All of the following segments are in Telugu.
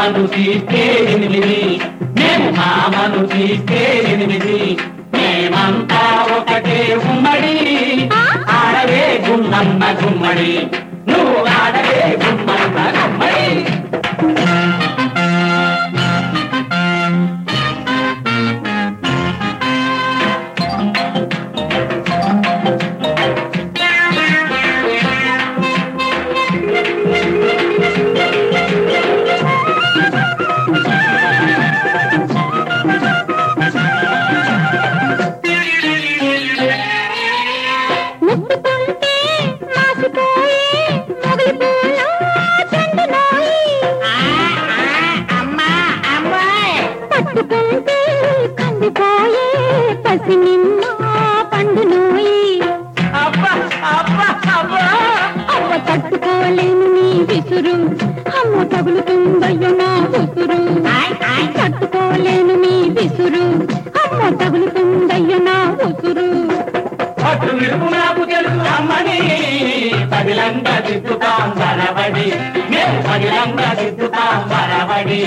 మామను తీస్తే ఎనిమిది మేము మామను తీస్తే ఎనిమిది మేమంతా ఒకటే ఉమ్మడి ఆడవే గుమ్మన్న గుమ్మడి నువ్వు ఆడవే గుమ్మన్న గుమ్మడి ముట్టుకుంటే మాసిపోయే మొగలి పూల చెండునోయి. పట్టుకుంటే కందిపోయే పసి నిమ్మ పండునోయి అబ్బా అబ్బా అబ్బా అవ్వ తట్టుకోలేను నీ విసురు అమ్మ తగులుతుందయ్యో నా ఉసురు తట్టుకోలేను నీ విసురు అమ్మ తగులుతుందయ్యో నా ఉసురు అటు విడుపు నాకు తెలుసు అమ్మని పగిలంగా దిద్దుతాం బలబడి మేము పగిలంగా దిద్దుతాం బలబడి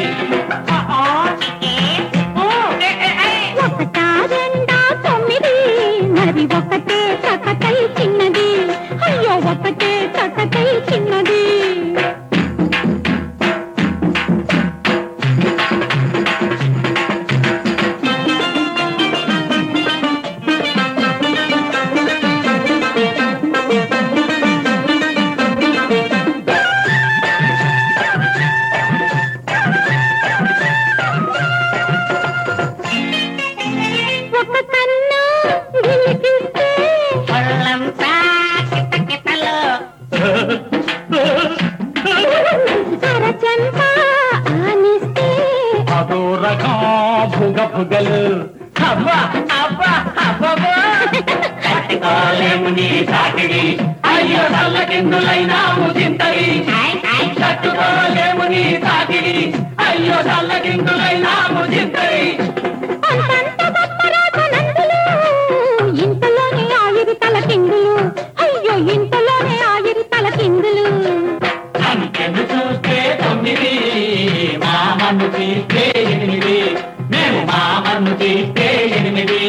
ఒకటా రెండా తొమ్మిది మరి ఒకటే చకటై చిన్నది అయ్యో ఒకటే చకటై చిన్నది ఒక కన్ను గిలికిస్తే అరచంప ఆనిస్తే అదో రకం భుగ భుగలు అబ్బా అబ్బా అబ్బా కట్టుకోలేము నీ సాకిడి అయ్యో చల్లకిందులైనాము చింతరి తట్టుకోలేము నీ సాకిడి అయ్యో చల్లకిందులైనాము చింతరి అంతంత గొప్పరాజు నందులు ఇంతలోనే ఆవిరి తల కిందులు అయ్యో ఇంతలోనే ఆవిరి తల కిందులు అంకెను చూస్తే తొమ్మిది మామను తీస్తే ఎనిమిది మేము మామను తీస్తే ఎనిమిది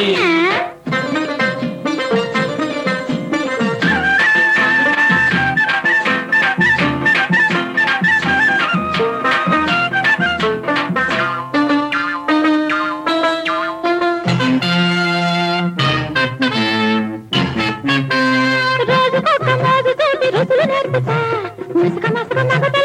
రోజుకొక మోజు తోటి రుచులు నేర్పుతా ముసుక మసుక మగత